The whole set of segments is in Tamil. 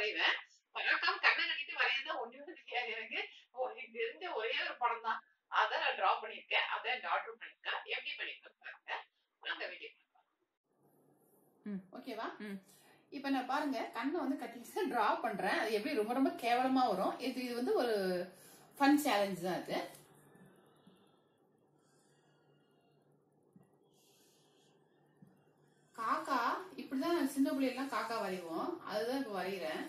வரைவேன் வழக்கம் கண்ணை கட்டிட்டு வரையதான் ஒண்ணுமே தெரியாது எனக்கு ஓ, இது தெரிஞ்ச ஒரே ஒரு படம் தான் அதை நான் டிரா பண்ணிருக்கேன் அதை டாக்டர் பண்ணிருக்கேன் எப்படி பண்ணிருக்கேன் பாருங்க அந்த வீடியோ ம். ஓகேவா ம். இப்ப நான் பாருங்க கண்ணை வந்து கட்டிட்டு டிரா பண்றேன் அது எப்படி ரொம்ப ரொம்ப கேவலமா வரும் இது இது வந்து ஒரு ஃபன் சேலஞ்ச் தான் இது காக்கா இப்படிதான் நான் சின்ன பிள்ளைலாம் காக்கா வரைவோம் அதுதான் இப்ப வரைகிறேன்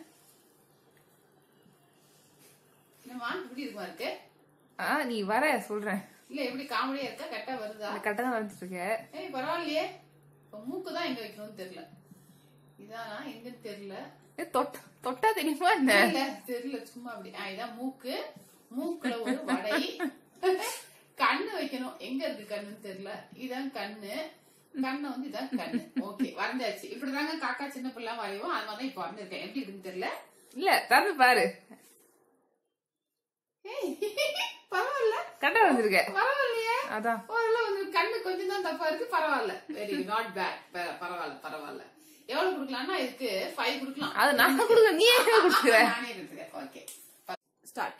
என்னம்மா இப்படி இருக்குமா இருக்கு ஆ நீ வர சொல்றேன் இல்ல எப்படி காமெடியா இருக்கா கரெக்டா வருதா அந்த கட்டை தான் வரைஞ்சிட்டு இருக்க ஏய் பரவாயில்லையே இப்ப மூக்கு தான் எங்க வைக்கணும்னு தெரியல இதானா எங்கன்னு தெரியல ஏ, தொட்ட தொட்டா தெரியுமா என்ன இல்ல தெரியல சும்மா அப்படி ஆ, இதான் மூக்கு மூக்குல ஒரு வடை கண்ணு வைக்கணும் எங்க இருக்கு கண்ணுன்னு தெரியல இதான் கண்ணு கண்ணு வந்து இதான் கண்ணு ஓகே வரைஞ்சாச்சு இப்படிதாங்க காக்கா சின்ன பிள்ளை வரைவோம் அது மாதிரி இப்ப வரைஞ்சிருக்கேன் எப்படி இருக்குன்னு தெரியல இல்ல திறந்து பாரு ஏய், பரவாயில்ல கட்டை வரைஞ்சிருக்க பரவாயில்லையே அதான் ஓரளவு வந்து கண்ணு கொஞ்சம் தான் தப்பா இருக்கு பரவாயில்ல வெரி நாட் பேட் பரவாயில்ல பரவாயில்ல எவ்வளவு கொடுக்கலாம்னா இதுக்கு ஃபைவ் கொடுக்கலாம் அது நான் கொடுக்க நீ என்ன கொடுக்குற நானே எடுத்துக்கிறேன் ஓகே ஸ்டார்ட்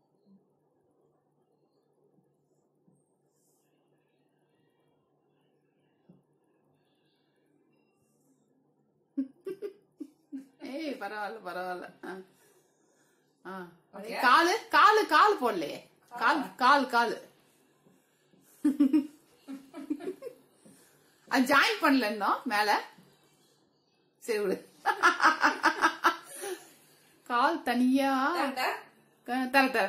ஏய் பரவாயில்ல பரவாயில்ல ஆ. ஆ Okay. காலு காலு கால் போடலையே கால் கால் காலு அது ஜாயின் பண்ணல இன்னும் மேல சரி விடு கால் தனியா க- தர தர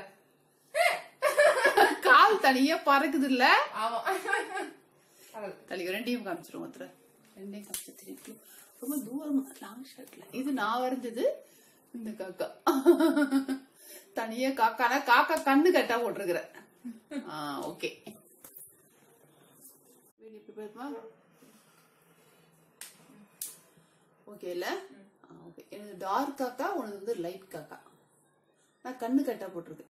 கால் தனியா பறக்குது இல்ல ஆமா தள்ளி ரெண்டையும் காமிச்சிரும் ஒருத்தர ரெண்டையும் காமிச்சு திருப்பி ரொம்ப தூரமா லாங் ஷர்ட்ல இது நான் வரைஞ்சது இந்த காக்கா தனியா காக்கானா காக்கா கண்ணு கட்டா போட்டிருக்கிற ஓகே ஓகே இல்ல ஓகே எனக்கு டார்க் காக்கா உனக்கு வந்து லைட் காக்கா நான் கண்ணு கட்டா போட்டிருக்கேன்